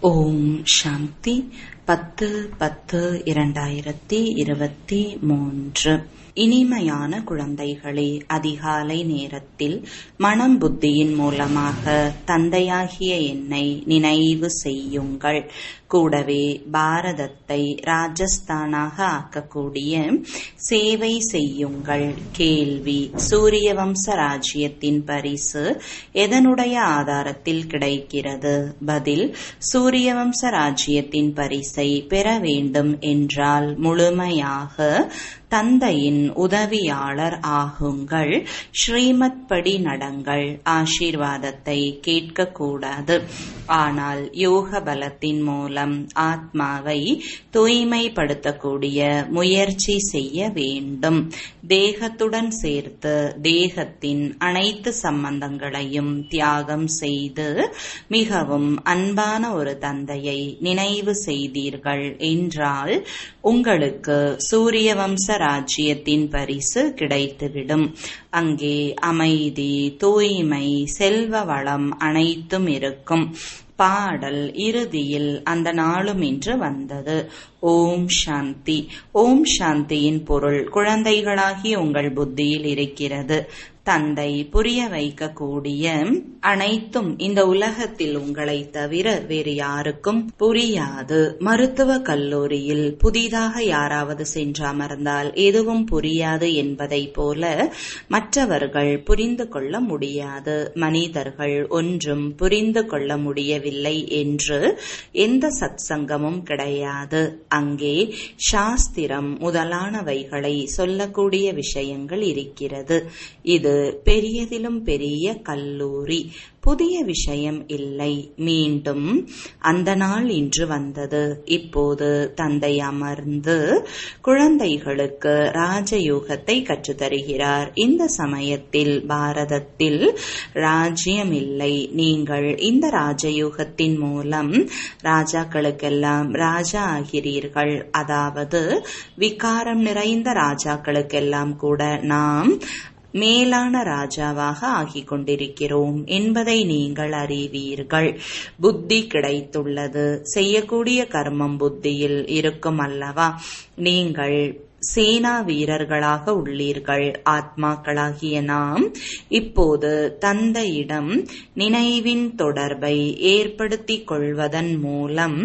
ஓம் சாந்தி பத்து பத்து இரண்டாயிரத்தி இருபத்தி மூன்று இனிமையான குழந்தைகளே அதிகாலை நேரத்தில் மனம் புத்தியின் மூலமாக தந்தையாகிய என்னை நினைவு செய்யுங்கள் கூடவே பாரதத்தை ராஜஸ்தானாக ஆக்கக்கூடிய சேவை செய்யுங்கள் கேள்வி சூரிய வம்ச ராஜ்யத்தின் பரிசு எதனுடைய ஆதாரத்தில் கிடைக்கிறது பதில் சூரிய வம்ச ராஜ்யத்தின் பரிசை பெற வேண்டும் என்றால் முழுமையாக தந்தையின் உதவியாளர் ஆகுங்கள் ஸ்ரீமத் படி நடங்கள் ஆசீர்வாதத்தை கேட்கக்கூடாது ஆனால் யோக பலத்தின் மூலம் ஆத்மாவை தூய்மைப்படுத்தக்கூடிய முயற்சி செய்ய வேண்டும் தேகத்துடன் சேர்த்து தேகத்தின் அனைத்து சம்பந்தங்களையும் தியாகம் செய்து மிகவும் அன்பான ஒரு தந்தையை நினைவு செய்தீர்கள் என்றால் உங்களுக்கு சூரிய வம்ச ராஜ்யத்தின் பரிசு கிடைத்துவிடும் அங்கே அமைதி தூய்மை செல்வ வளம் அனைத்தும் இருக்கும் பாடல் இறுதியில் அந்த நாளும் இன்று வந்தது ஓம் சாந்தி ஓம் சாந்தியின் பொருள் குழந்தைகளாகி உங்கள் புத்தியில் இருக்கிறது தந்தை புரிய வைக்கக்கூடிய அனைத்தும் இந்த உலகத்தில் உங்களை தவிர வேறு யாருக்கும் புரியாது மருத்துவ கல்லூரியில் புதிதாக யாராவது சென்று அமர்ந்தால் எதுவும் புரியாது என்பதை போல மற்றவர்கள் புரிந்து கொள்ள முடியாது மனிதர்கள் ஒன்றும் புரிந்து கொள்ள முடியவில்லை என்று எந்த சத்சங்கமும் கிடையாது அங்கே சாஸ்திரம் முதலானவைகளை சொல்லக்கூடிய விஷயங்கள் இருக்கிறது இது பெரியதிலும் பெரிய கல்லூரி புதிய விஷயம் இல்லை மீண்டும் அந்த நாள் இன்று வந்தது இப்போது தந்தை அமர்ந்து குழந்தைகளுக்கு ராஜயோகத்தை கற்றுத்தருகிறார் இந்த சமயத்தில் பாரதத்தில் ராஜ்யம் இல்லை நீங்கள் இந்த ராஜயோகத்தின் மூலம் ராஜாக்களுக்கெல்லாம் ராஜா ஆகிறீர்கள் அதாவது விகாரம் நிறைந்த ராஜாக்களுக்கெல்லாம் கூட நாம் மேலான ராஜாவாக ஆகிக் கொண்டிருக்கிறோம் என்பதை நீங்கள் அறிவீர்கள் புத்தி கிடைத்துள்ளது செய்யக்கூடிய கர்மம் புத்தியில் இருக்கும் அல்லவா நீங்கள் சேனா வீரர்களாக உள்ளீர்கள் ஆத்மாக்களாகிய நாம் இப்போது தந்தையிடம் நினைவின் தொடர்பை ஏற்படுத்திக் கொள்வதன் மூலம்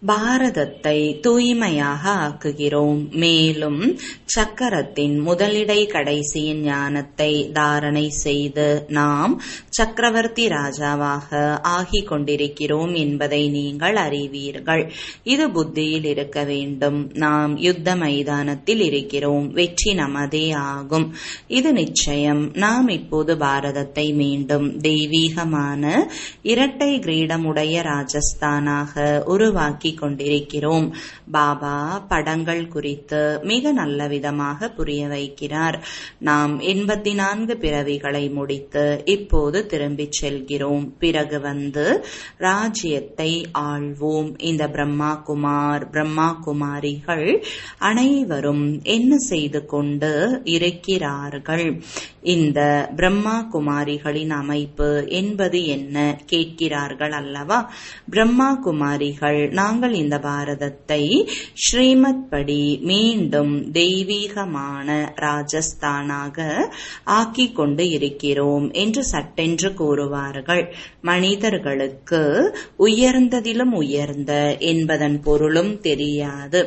பாரதத்தை தூய்மையாக ஆக்குகிறோம் மேலும் சக்கரத்தின் முதலிடை கடைசியின் ஞானத்தை தாரணை செய்து நாம் சக்கரவர்த்தி ராஜாவாக ஆகிக் கொண்டிருக்கிறோம் என்பதை நீங்கள் அறிவீர்கள் இது புத்தியில் இருக்க வேண்டும் நாம் யுத்த மைதானத்தில் இருக்கிறோம் வெற்றி நமதே ஆகும் இது நிச்சயம் நாம் இப்போது பாரதத்தை மீண்டும் தெய்வீகமான இரட்டை கிரீடமுடைய ராஜஸ்தானாக உருவாக்கி ஆக்கிக் கொண்டிருக்கிறோம் பாபா படங்கள் குறித்து மிக நல்ல விதமாக புரிய வைக்கிறார் நாம் எண்பத்தி நான்கு பிறவிகளை முடித்து இப்போது திரும்பிச் செல்கிறோம் பிறகு வந்து ராஜ்யத்தை ஆள்வோம் இந்த பிரம்மா குமார் பிரம்மா குமாரிகள் அனைவரும் என்ன செய்து கொண்டு இருக்கிறார்கள் இந்த பிரம்மா குமாரிகளின் அமைப்பு என்பது என்ன கேட்கிறார்கள் அல்லவா பிரம்மா குமாரிகள் நாங்கள் இந்த பாரதத்தை ஸ்ரீமத் படி மீண்டும் தெய்வீகமான ராஜஸ்தானாக ஆக்கிக் கொண்டு இருக்கிறோம் என்று சட்டென்று கூறுவார்கள் மனிதர்களுக்கு உயர்ந்ததிலும் உயர்ந்த என்பதன் பொருளும் தெரியாது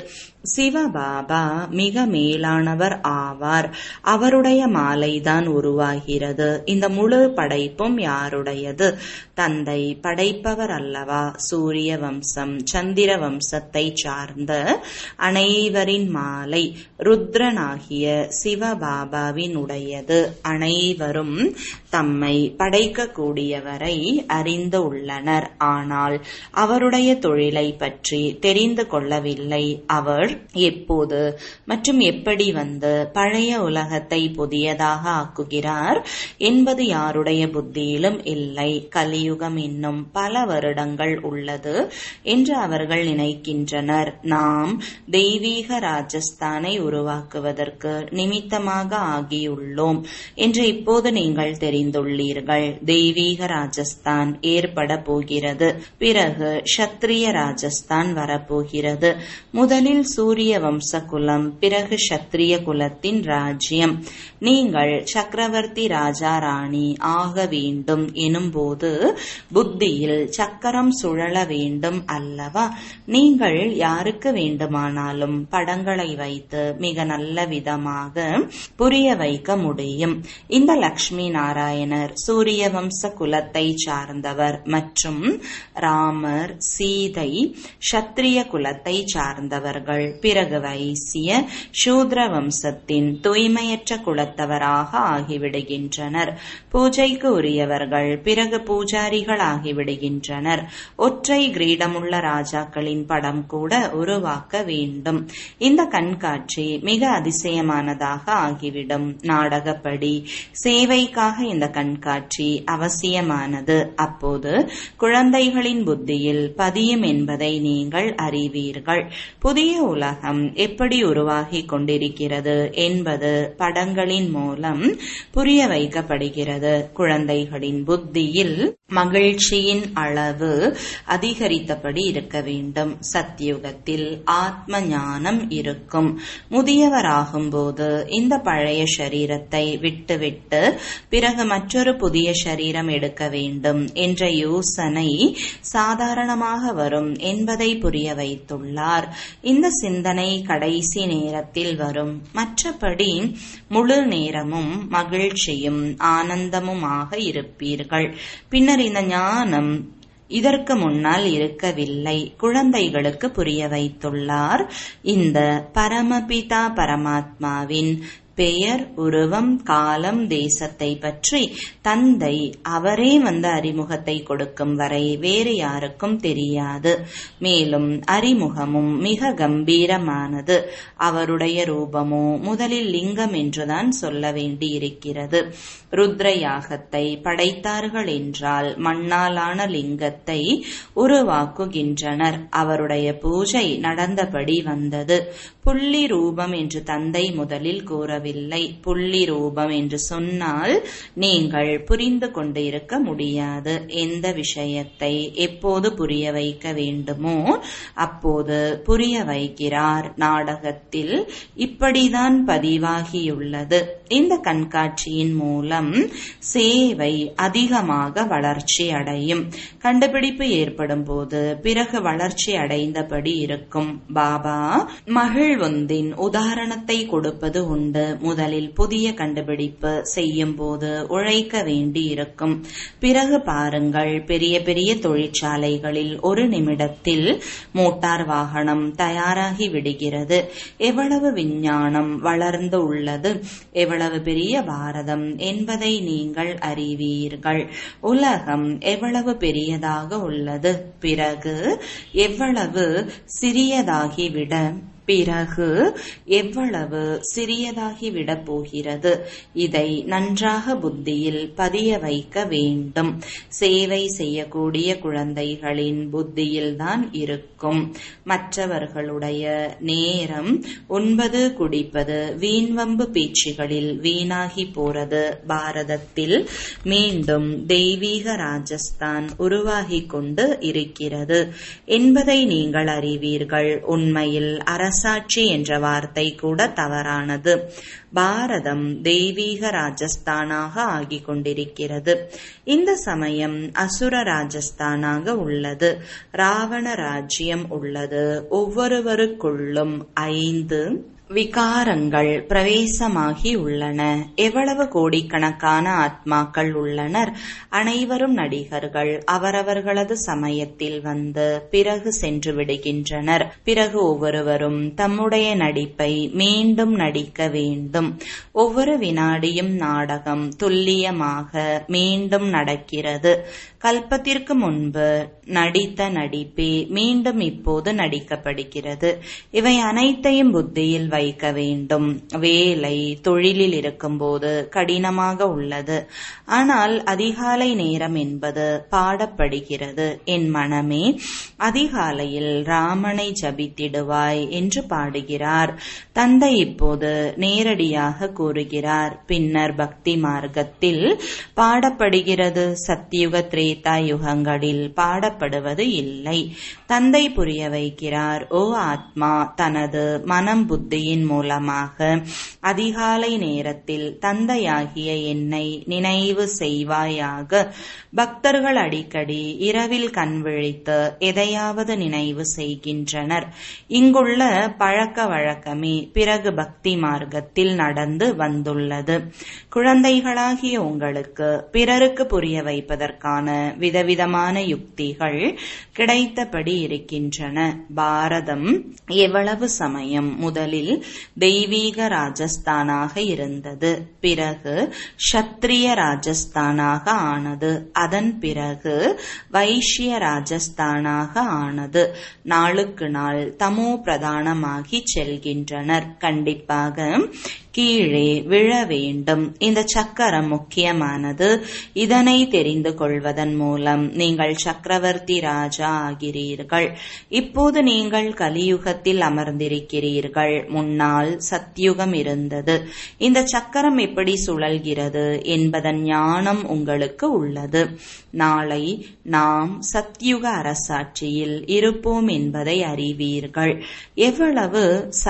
சிவபாபா மிக மேலானவர் ஆவார் அவருடைய மாலைதான் உருவாகிறது இந்த முழு படைப்பும் யாருடையது தந்தை படைப்பவர் அல்லவா சூரிய வம்சம் சந்திர வம்சத்தை சார்ந்த அனைவரின் மாலை ருத்ரனாகிய சிவபாபாவின் உடையது அனைவரும் தம்மை படைக்கக்கூடியவரை அறிந்து உள்ளனர் ஆனால் அவருடைய தொழிலை பற்றி தெரிந்து கொள்ளவில்லை அவர் எப்போது மற்றும் எப்படி வந்து பழைய உலகத்தை புதியதாக ஆக்குகிறார் என்பது யாருடைய புத்தியிலும் இல்லை கலியுகம் இன்னும் பல வருடங்கள் உள்ளது என்று அவர்கள் அவர்கள் நினைக்கின்றனர் நாம் தெய்வீக ராஜஸ்தானை உருவாக்குவதற்கு நிமித்தமாக ஆகியுள்ளோம் என்று இப்போது நீங்கள் தெரிந்துள்ளீர்கள் தெய்வீக ராஜஸ்தான் ஏற்பட போகிறது பிறகு சத்திரிய ராஜஸ்தான் வரப்போகிறது முதலில் சூரிய வம்ச குலம் பிறகு சத்திரிய குலத்தின் ராஜ்யம் நீங்கள் சக்கரவர்த்தி ராஜா ராணி ஆக வேண்டும் எனும்போது புத்தியில் சக்கரம் சுழல வேண்டும் அல்லவா நீங்கள் யாருக்கு வேண்டுமானாலும் படங்களை வைத்து மிக நல்ல விதமாக புரிய வைக்க முடியும் இந்த லக்ஷ்மி நாராயணர் சூரிய வம்ச குலத்தை சார்ந்தவர் மற்றும் ராமர் சீதை சத்திரிய குலத்தை சார்ந்தவர்கள் பிறகு வைசிய சூத்ர வம்சத்தின் தூய்மையற்ற குலத்தவராக ஆகிவிடுகின்றனர் பூஜைக்கு உரியவர்கள் பிறகு பூஜாரிகள் ஆகிவிடுகின்றனர் ஒற்றை கிரீடமுள்ள ராஜாக்களின் படம் கூட உருவாக்க வேண்டும் இந்த கண்காட்சி மிக அதிசயமானதாக ஆகிவிடும் நாடகப்படி சேவைக்காக இந்த கண்காட்சி அவசியமானது அப்போது குழந்தைகளின் புத்தியில் பதியும் என்பதை நீங்கள் அறிவீர்கள் புதிய உலகம் எப்படி உருவாகி கொண்டிருக்கிறது என்பது படங்களின் மூலம் புரிய வைக்கப்படுகிறது குழந்தைகளின் புத்தியில் மகிழ்ச்சியின் அளவு அதிகரித்தபடி இருக்க வேண்டும் சத்தியுகத்தில் ஆத்ம ஞானம் இருக்கும் முதியவராகும் போது இந்த பழைய சரீரத்தை விட்டுவிட்டு பிறகு மற்றொரு புதிய சரீரம் எடுக்க வேண்டும் என்ற யோசனை சாதாரணமாக வரும் என்பதை புரிய வைத்துள்ளார் இந்த சிந்தனை கடைசி நேரத்தில் வரும் மற்றபடி முழு நேரமும் மகிழ்ச்சியும் ஆனந்தமுமாக இருப்பீர்கள் பின்னர் இந்த ஞானம் இதற்கு முன்னால் இருக்கவில்லை குழந்தைகளுக்கு புரிய வைத்துள்ளார் இந்த பரமபிதா பரமாத்மாவின் பெயர் உருவம் காலம் தேசத்தை பற்றி தந்தை அவரே வந்த அறிமுகத்தை கொடுக்கும் வரை வேறு யாருக்கும் தெரியாது மேலும் அறிமுகமும் மிக கம்பீரமானது அவருடைய ரூபமோ முதலில் லிங்கம் என்றுதான் சொல்ல வேண்டியிருக்கிறது ருத்ர யாகத்தை படைத்தார்கள் என்றால் மண்ணாலான லிங்கத்தை உருவாக்குகின்றனர் அவருடைய பூஜை நடந்தபடி வந்தது புள்ளி ரூபம் என்று தந்தை முதலில் கூறவில்லை புள்ளி ரூபம் என்று சொன்னால் நீங்கள் புரிந்து கொண்டு இருக்க முடியாது எந்த விஷயத்தை எப்போது புரிய வைக்க வேண்டுமோ அப்போது புரிய வைக்கிறார் நாடகத்தில் இப்படிதான் பதிவாகியுள்ளது இந்த கண்காட்சியின் மூலம் சேவை அதிகமாக வளர்ச்சி அடையும் கண்டுபிடிப்பு ஏற்படும் போது பிறகு வளர்ச்சி அடைந்தபடி இருக்கும் பாபா மகிழ்வொந்தின் உதாரணத்தை கொடுப்பது உண்டு முதலில் புதிய கண்டுபிடிப்பு செய்யும் போது உழைக்க வேண்டி இருக்கும் பிறகு பாருங்கள் பெரிய பெரிய தொழிற்சாலைகளில் ஒரு நிமிடத்தில் மோட்டார் வாகனம் தயாராகி விடுகிறது எவ்வளவு விஞ்ஞானம் வளர்ந்து உள்ளது எவ்வளவு பெரிய பாரதம் என்பதை நீங்கள் அறிவீர்கள் உலகம் எவ்வளவு பெரியதாக உள்ளது பிறகு எவ்வளவு சிறியதாகிவிட பிறகு எவ்வளவு சிறியதாகிவிடப் போகிறது இதை நன்றாக புத்தியில் பதிய வைக்க வேண்டும் சேவை செய்யக்கூடிய குழந்தைகளின் புத்தியில்தான் இருக்கும் மற்றவர்களுடைய நேரம் உண்பது குடிப்பது வீண்வம்பு பேச்சுகளில் வீணாகி போறது பாரதத்தில் மீண்டும் தெய்வீக ராஜஸ்தான் உருவாகி கொண்டு இருக்கிறது என்பதை நீங்கள் அறிவீர்கள் உண்மையில் அரசாட்சி என்ற வார்த்தை கூட தவறானது பாரதம் தெய்வீக ராஜஸ்தானாக ஆகிக் கொண்டிருக்கிறது இந்த சமயம் அசுர ராஜஸ்தானாக உள்ளது ராவண ராஜ்யம் உள்ளது ஒவ்வொருவருக்குள்ளும் ஐந்து விகாரங்கள் பிரவேசமாகி உள்ளன எவ்வளவு கோடிக்கணக்கான ஆத்மாக்கள் உள்ளனர் அனைவரும் நடிகர்கள் அவரவர்களது சமயத்தில் வந்து பிறகு சென்று விடுகின்றனர் பிறகு ஒவ்வொருவரும் தம்முடைய நடிப்பை மீண்டும் நடிக்க வேண்டும் ஒவ்வொரு வினாடியும் நாடகம் துல்லியமாக மீண்டும் நடக்கிறது கல்பத்திற்கு முன்பு நடித்த நடிப்பே மீண்டும் இப்போது நடிக்கப்படுகிறது இவை அனைத்தையும் புத்தியில் வைக்க வேண்டும் வேலை தொழிலில் இருக்கும்போது கடினமாக உள்ளது ஆனால் அதிகாலை நேரம் என்பது பாடப்படுகிறது என் மனமே அதிகாலையில் ராமனை ஜபித்திடுவாய் என்று பாடுகிறார் தந்தை இப்போது நேரடியாக கூறுகிறார் பின்னர் பக்தி மார்க்கத்தில் பாடப்படுகிறது சத்தியுக திரேதா யுகங்களில் பாடப்படுவது இல்லை தந்தை புரிய வைக்கிறார் ஓ ஆத்மா தனது மனம் புத்தியின் மூலமாக அதிகாலை நேரத்தில் தந்தையாகிய என்னை நினைவு செய்வாயாக பக்தர்கள் அடிக்கடி இரவில் கண் விழித்து எதையாவது நினைவு செய்கின்றனர் இங்குள்ள பழக்க வழக்கமே பிறகு பக்தி மார்க்கத்தில் நடந்து வந்துள்ளது குழந்தைகளாகிய உங்களுக்கு பிறருக்கு புரிய வைப்பதற்கான விதவிதமான யுக்திகள் கிடைத்தபடி இருக்கின்றன பாரதம் எவ்வளவு சமயம் முதலில் தெய்வீக ராஜஸ்தானாக இருந்தது பிறகு சத்திரிய ராஜஸ்தானாக ஆனது அதன் பிறகு வைஷ்ய ராஜஸ்தானாக ஆனது நாளுக்கு நாள் தமோ பிரதானமாகி செல்கின்றனர் கண்டிப்பாக கீழே விழ வேண்டும் இந்த சக்கரம் முக்கியமானது இதனை தெரிந்து கொள்வதன் மூலம் நீங்கள் சக்கரவர்த்தி ராஜா ஆகிறீர்கள் இப்போது நீங்கள் கலியுகத்தில் அமர்ந்திருக்கிறீர்கள் முன்னால் சத்யுகம் இருந்தது இந்த சக்கரம் எப்படி சுழல்கிறது என்பதன் ஞானம் உங்களுக்கு உள்ளது நாளை நாம் சத்யுக அரசாட்சியில் இருப்போம் என்பதை அறிவீர்கள் எவ்வளவு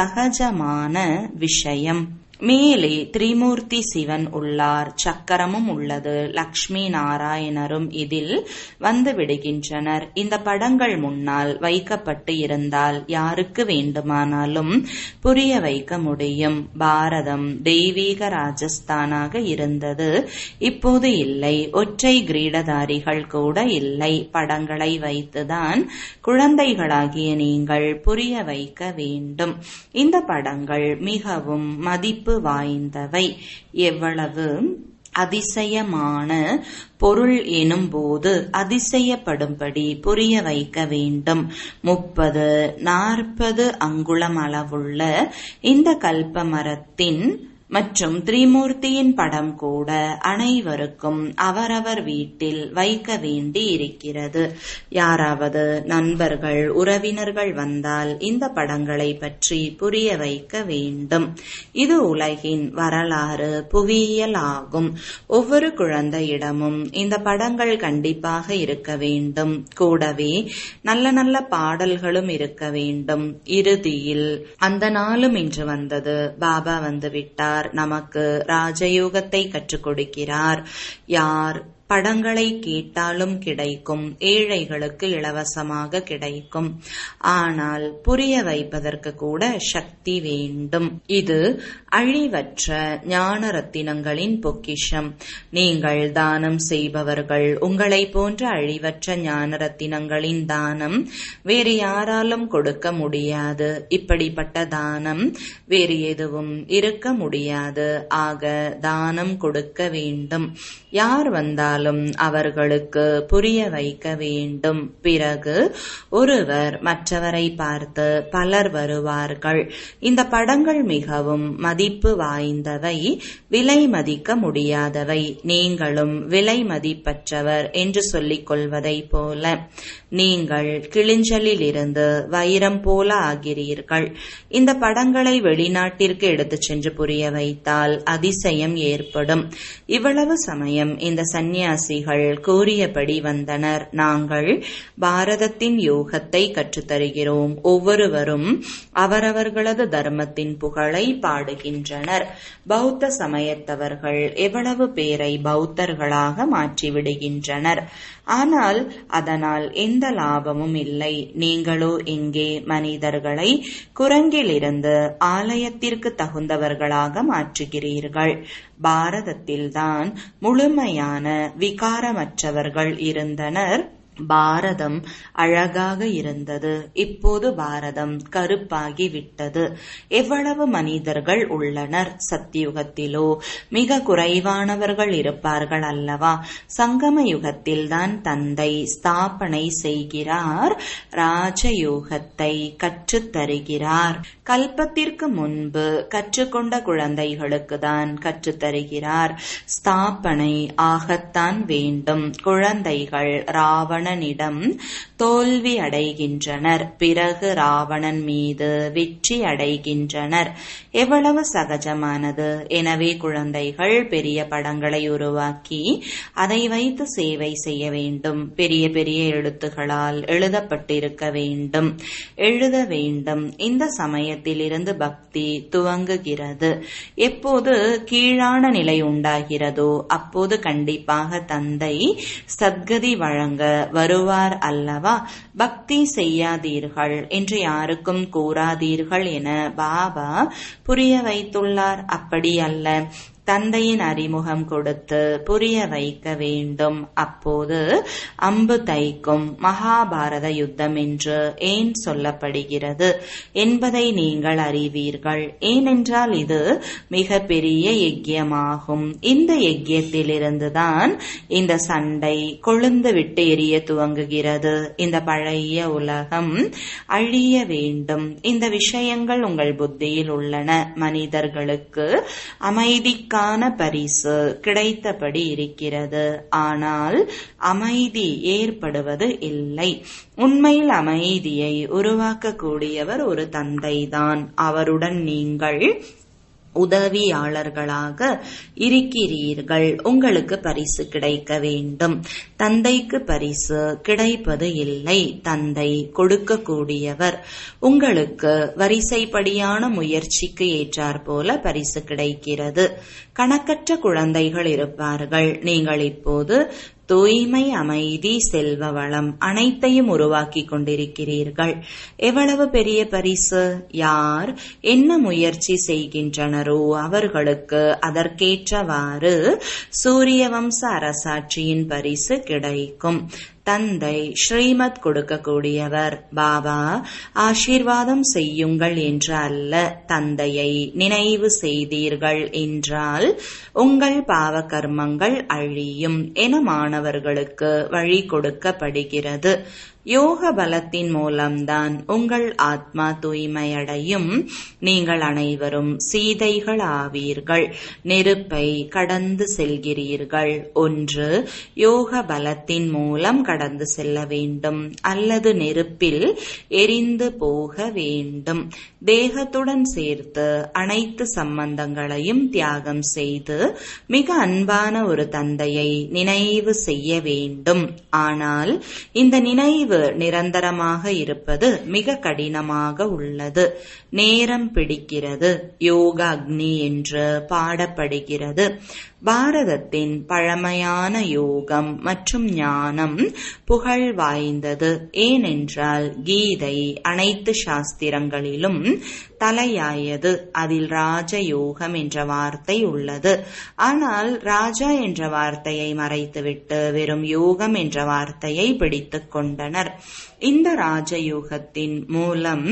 சகஜமான விஷயம் மேலே திரிமூர்த்தி சிவன் உள்ளார் சக்கரமும் உள்ளது லக்ஷ்மி நாராயணரும் இதில் வந்து விடுகின்றனர் இந்த படங்கள் முன்னால் வைக்கப்பட்டு இருந்தால் யாருக்கு வேண்டுமானாலும் புரிய வைக்க முடியும் பாரதம் தெய்வீக ராஜஸ்தானாக இருந்தது இப்போது இல்லை ஒற்றை கிரீடதாரிகள் கூட இல்லை படங்களை வைத்துதான் குழந்தைகளாகிய நீங்கள் புரிய வைக்க வேண்டும் இந்த படங்கள் மிகவும் மதிப்பு வாய்ந்தவை எவ்வளவு அதிசயமான பொருள் எனும் போது அதிசயப்படும்படி புரிய வைக்க வேண்டும் முப்பது நாற்பது அங்குளம் அளவுள்ள இந்த கல்ப மரத்தின் மற்றும் திரிமூர்த்தியின் படம் கூட அனைவருக்கும் அவரவர் வீட்டில் வைக்க வேண்டி இருக்கிறது யாராவது நண்பர்கள் உறவினர்கள் வந்தால் இந்த படங்களை பற்றி புரிய வைக்க வேண்டும் இது உலகின் வரலாறு புவியியல் ஆகும் ஒவ்வொரு குழந்தையிடமும் இந்த படங்கள் கண்டிப்பாக இருக்க வேண்டும் கூடவே நல்ல நல்ல பாடல்களும் இருக்க வேண்டும் இறுதியில் அந்த நாளும் இன்று வந்தது பாபா வந்து விட்டார் நமக்கு ராஜயோகத்தை கற்றுக் கொடுக்கிறார் யார் படங்களை கேட்டாலும் கிடைக்கும் ஏழைகளுக்கு இலவசமாக கிடைக்கும் ஆனால் புரிய வைப்பதற்கு கூட சக்தி வேண்டும் இது அழிவற்ற ஞான ரத்தினங்களின் பொக்கிஷம் நீங்கள் தானம் செய்பவர்கள் உங்களை போன்ற அழிவற்ற ஞான ரத்தினங்களின் தானம் வேறு யாராலும் கொடுக்க முடியாது இப்படிப்பட்ட தானம் வேறு எதுவும் இருக்க முடியாது ஆக தானம் கொடுக்க வேண்டும் யார் வந்தாலும் அவர்களுக்கு புரிய வைக்க வேண்டும் பிறகு ஒருவர் மற்றவரை பார்த்து பலர் வருவார்கள் இந்த படங்கள் மிகவும் மதிப்பு வாய்ந்தவை விலை மதிக்க முடியாதவை நீங்களும் விலை மதிப்பற்றவர் என்று சொல்லிக் கொள்வதை போல நீங்கள் கிளிஞ்சலில் இருந்து வைரம் போல ஆகிறீர்கள் இந்த படங்களை வெளிநாட்டிற்கு எடுத்துச் சென்று புரிய வைத்தால் அதிசயம் ஏற்படும் இவ்வளவு சமயம் இந்த சந்நியாசிகள் கூறியபடி வந்தனர் நாங்கள் பாரதத்தின் யோகத்தை கற்றுத்தருகிறோம் ஒவ்வொருவரும் அவரவர்களது தர்மத்தின் புகழை பாடுகின்றனர் பௌத்த சமயத்தவர்கள் எவ்வளவு பேரை பௌத்தர்களாக மாற்றிவிடுகின்றனர் ஆனால் அதனால் எந்த லாபமும் இல்லை நீங்களோ இங்கே மனிதர்களை குரங்கிலிருந்து ஆலயத்திற்கு தகுந்தவர்களாக மாற்றுகிறீர்கள் பாரதத்தில்தான் முழுமையான விகாரமற்றவர்கள் இருந்தனர் பாரதம் அழகாக இருந்தது இப்போது பாரதம் கருப்பாகி விட்டது எவ்வளவு மனிதர்கள் உள்ளனர் சத்தியுகத்திலோ மிக குறைவானவர்கள் இருப்பார்கள் அல்லவா சங்கம யுகத்தில்தான் தந்தை ஸ்தாபனை செய்கிறார் ராஜயோகத்தை கற்றுத் தருகிறார் கல்பத்திற்கு முன்பு கற்றுக்கொண்ட குழந்தைகளுக்கு தான் கற்றுத் தருகிறார் ஸ்தாபனை ஆகத்தான் வேண்டும் குழந்தைகள் ராவணனிடம் தோல்வி அடைகின்றனர் பிறகு ராவணன் மீது வெற்றி அடைகின்றனர் எவ்வளவு சகஜமானது எனவே குழந்தைகள் பெரிய படங்களை உருவாக்கி அதை வைத்து சேவை செய்ய வேண்டும் பெரிய பெரிய எழுத்துகளால் எழுதப்பட்டிருக்க வேண்டும் எழுத வேண்டும் இந்த சமயத்திலிருந்து பக்தி துவங்குகிறது எப்போது கீழான நிலை உண்டாகிறதோ அப்போது கண்டிப்பாக தந்தை சத்கதி வழங்க வருவார் அல்லவா பக்தி செய்யாதீர்கள் என்று யாருக்கும் கூறாதீர்கள் என பாபா புரிய வைத்துள்ளார் அப்படி அல்ல தந்தையின் அறிமுகம் கொடுத்து புரிய வைக்க வேண்டும் அப்போது அம்பு தைக்கும் மகாபாரத யுத்தம் என்று ஏன் சொல்லப்படுகிறது என்பதை நீங்கள் அறிவீர்கள் ஏனென்றால் இது மிக பெரிய யஜ்யமாகும் இந்த யஜ்யத்திலிருந்துதான் இந்த சண்டை கொழுந்து விட்டு எரிய துவங்குகிறது இந்த பழைய உலகம் அழிய வேண்டும் இந்த விஷயங்கள் உங்கள் புத்தியில் உள்ளன மனிதர்களுக்கு அமைதிக்கான பரிசு கிடைத்தபடி இருக்கிறது ஆனால் அமைதி ஏற்படுவது இல்லை உண்மையில் அமைதியை உருவாக்கக்கூடியவர் ஒரு தந்தைதான் அவருடன் நீங்கள் உதவியாளர்களாக இருக்கிறீர்கள் உங்களுக்கு பரிசு கிடைக்க வேண்டும் தந்தைக்கு பரிசு கிடைப்பது இல்லை தந்தை கொடுக்கக்கூடியவர் உங்களுக்கு வரிசைப்படியான முயற்சிக்கு ஏற்றார் போல பரிசு கிடைக்கிறது கணக்கற்ற குழந்தைகள் இருப்பார்கள் நீங்கள் இப்போது தூய்மை அமைதி செல்வ வளம் அனைத்தையும் உருவாக்கி கொண்டிருக்கிறீர்கள் எவ்வளவு பெரிய பரிசு யார் என்ன முயற்சி செய்கின்றனரோ அவர்களுக்கு அதற்கேற்றவாறு சூரிய வம்ச அரசாட்சியின் பரிசு கிடைக்கும் தந்தை ஸ்ரீமத் கொடுக்கக்கூடியவர் பாபா ஆசீர்வாதம் செய்யுங்கள் என்று அல்ல தந்தையை நினைவு செய்தீர்கள் என்றால் உங்கள் பாவ கர்மங்கள் அழியும் என மாணவர்களுக்கு வழி கொடுக்கப்படுகிறது யோக பலத்தின் மூலம்தான் உங்கள் ஆத்மா தூய்மையடையும் நீங்கள் அனைவரும் சீதைகள் ஆவீர்கள் நெருப்பை கடந்து செல்கிறீர்கள் ஒன்று யோக பலத்தின் மூலம் கடந்து செல்ல வேண்டும் அல்லது நெருப்பில் எரிந்து போக வேண்டும் தேகத்துடன் சேர்த்து அனைத்து சம்பந்தங்களையும் தியாகம் செய்து மிக அன்பான ஒரு தந்தையை நினைவு செய்ய வேண்டும் ஆனால் இந்த நினைவு நிரந்தரமாக இருப்பது மிக கடினமாக உள்ளது நேரம் பிடிக்கிறது யோக அக்னி என்று பாடப்படுகிறது பாரதத்தின் பழமையான யோகம் மற்றும் ஞானம் புகழ் வாய்ந்தது ஏனென்றால் கீதை அனைத்து சாஸ்திரங்களிலும் தலையாயது அதில் ராஜயோகம் என்ற வார்த்தை உள்ளது ஆனால் ராஜா என்ற வார்த்தையை மறைத்துவிட்டு வெறும் யோகம் என்ற வார்த்தையை பிடித்துக் கொண்டனர் இந்த ராஜயோகத்தின் மூலம்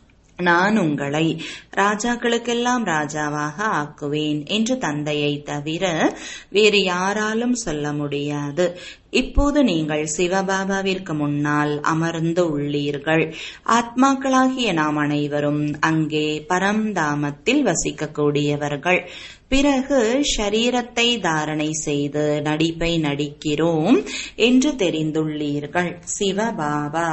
நான் உங்களை ராஜாக்களுக்கெல்லாம் ராஜாவாக ஆக்குவேன் என்று தந்தையை தவிர வேறு யாராலும் சொல்ல முடியாது இப்போது நீங்கள் சிவபாபாவிற்கு முன்னால் அமர்ந்து உள்ளீர்கள் ஆத்மாக்களாகிய நாம் அனைவரும் அங்கே பரம்தாமத்தில் வசிக்கக்கூடியவர்கள் பிறகு ஷரீரத்தை தாரணை செய்து நடிப்பை நடிக்கிறோம் என்று தெரிந்துள்ளீர்கள் சிவபாபா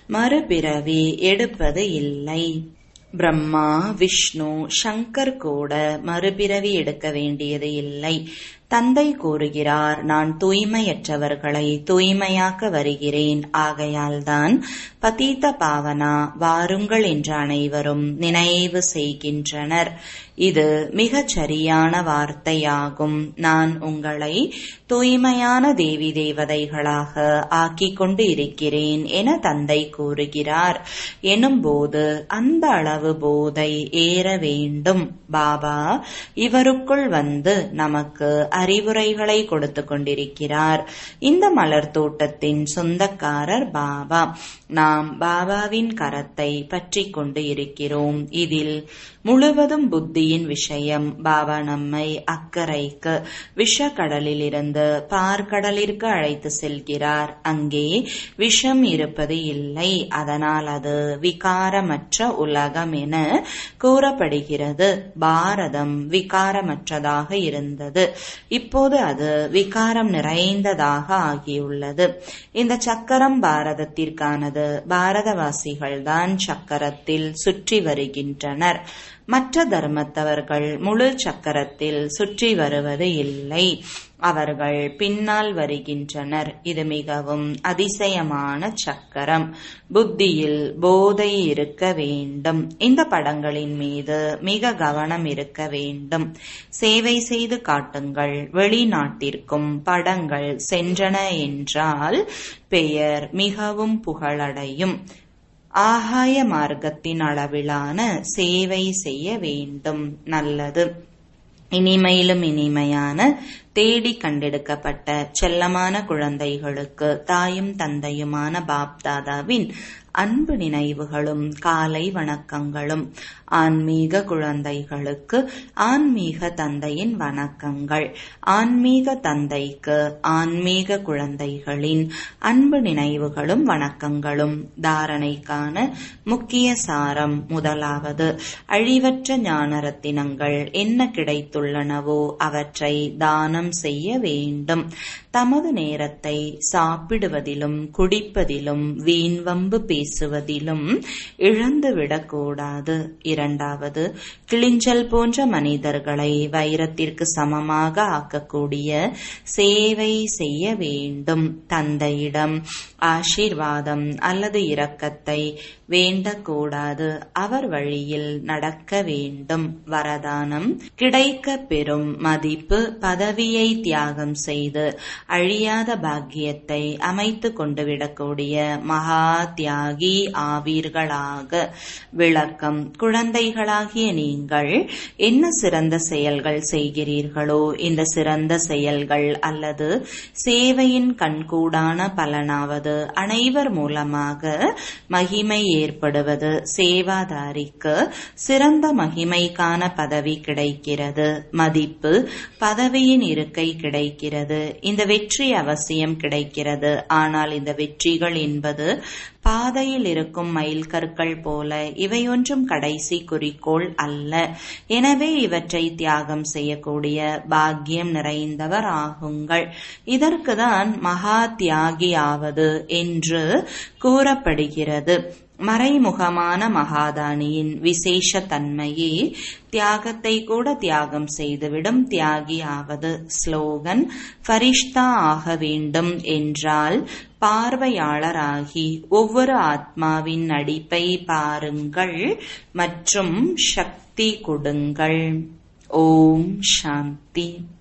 மறுபிறவி எடுப்பது இல்லை பிரம்மா விஷ்ணு சங்கர் கூட மறுபிறவி எடுக்க வேண்டியது இல்லை தந்தை கூறுகிறார் நான் தூய்மையற்றவர்களை தூய்மையாக்க வருகிறேன் ஆகையால்தான் பதீத பாவனா வாருங்கள் என்று அனைவரும் நினைவு செய்கின்றனர் இது மிகச் சரியான வார்த்தையாகும் நான் உங்களை தூய்மையான தேவி தேவதைகளாக ஆக்கிக் கொண்டு இருக்கிறேன் என தந்தை கூறுகிறார் எனும்போது அந்த அளவு போதை ஏற வேண்டும் பாபா இவருக்குள் வந்து நமக்கு அறிவுரைகளை கொடுத்து கொண்டிருக்கிறார் இந்த மலர் தோட்டத்தின் சொந்தக்காரர் பாபா நாம் பாபாவின் கரத்தை பற்றி கொண்டு இருக்கிறோம் இதில் முழுவதும் புத்தியின் விஷயம் பாபா நம்மை அக்கறைக்கு விஷக்கடலில் இருந்து பார்க்கடலிற்கு அழைத்து செல்கிறார் அங்கே விஷம் இருப்பது இல்லை அதனால் அது விகாரமற்ற உலகம் என கூறப்படுகிறது பாரதம் விகாரமற்றதாக இருந்தது இப்போது அது விகாரம் நிறைந்ததாக ஆகியுள்ளது இந்த சக்கரம் பாரதத்திற்கானது பாரதவாசிகள்தான் சக்கரத்தில் சுற்றி வருகின்றனர் மற்ற தர்மத்தவர்கள் முழு சக்கரத்தில் சுற்றி வருவது இல்லை அவர்கள் பின்னால் வருகின்றனர் இது மிகவும் அதிசயமான சக்கரம் புத்தியில் போதை இருக்க வேண்டும் இந்த படங்களின் மீது மிக கவனம் இருக்க வேண்டும் சேவை செய்து காட்டுங்கள் வெளிநாட்டிற்கும் படங்கள் சென்றன என்றால் பெயர் மிகவும் புகழடையும் ஆகாய மார்க்கத்தின் அளவிலான சேவை செய்ய வேண்டும் நல்லது இனிமையிலும் இனிமையான தேடி கண்டெடுக்கப்பட்ட செல்லமான குழந்தைகளுக்கு தாயும் தந்தையுமான பாப்தாதாவின் அன்பு நினைவுகளும் காலை வணக்கங்களும் ஆன்மீக குழந்தைகளுக்கு ஆன்மீக தந்தையின் வணக்கங்கள் ஆன்மீக தந்தைக்கு ஆன்மீக குழந்தைகளின் அன்பு நினைவுகளும் வணக்கங்களும் தாரணைக்கான முக்கிய சாரம் முதலாவது அழிவற்ற ஞான ரத்தினங்கள் என்ன கிடைத்துள்ளனவோ அவற்றை தானம் செய்ய வேண்டும் தமது நேரத்தை சாப்பிடுவதிலும் குடிப்பதிலும் வீண்வம்பு பேசுவதிலும் இழந்துவிடக்கூடாது இரண்டாவது கிளிஞ்சல் போன்ற மனிதர்களை வைரத்திற்கு சமமாக ஆக்கக்கூடிய சேவை செய்ய வேண்டும் தந்தையிடம் ஆசீர்வாதம் அல்லது இரக்கத்தை வேண்டக்கூடாது அவர் வழியில் நடக்க வேண்டும் வரதானம் கிடைக்க பெறும் மதிப்பு பதவியை தியாகம் செய்து அழியாத பாக்கியத்தை அமைத்து கொண்டு விடக்கூடிய மகா தியாகி ஆவீர்களாக விளக்கம் குழந்தைகளாகிய நீங்கள் என்ன சிறந்த செயல்கள் செய்கிறீர்களோ இந்த சிறந்த செயல்கள் அல்லது சேவையின் கண்கூடான பலனாவது அனைவர் மூலமாக மகிமை ஏற்படுவது சேவாதாரிக்கு சிறந்த மகிமைக்கான பதவி கிடைக்கிறது மதிப்பு பதவியின் இருக்கை கிடைக்கிறது இந்த வெற்றி அவசியம் கிடைக்கிறது ஆனால் இந்த வெற்றிகள் என்பது பாதையில் இருக்கும் மயில் கற்கள் போல இவையொன்றும் கடைசி குறிக்கோள் அல்ல எனவே இவற்றை தியாகம் செய்யக்கூடிய பாக்கியம் நிறைந்தவர் ஆகுங்கள் இதற்குதான் மகா தியாகி ஆவது என்று கூறப்படுகிறது மறைமுகமான மகாதானியின் விசேஷ தன்மையே தியாகத்தை கூட தியாகம் செய்துவிடும் தியாகி ஆவது ஸ்லோகன் ஃபரிஷ்தா ஆக வேண்டும் என்றால் பார்வையாளராகி ஒவ்வொரு ஆத்மாவின் நடிப்பை பாருங்கள் மற்றும் சக்தி கொடுங்கள் ஓம் சாந்தி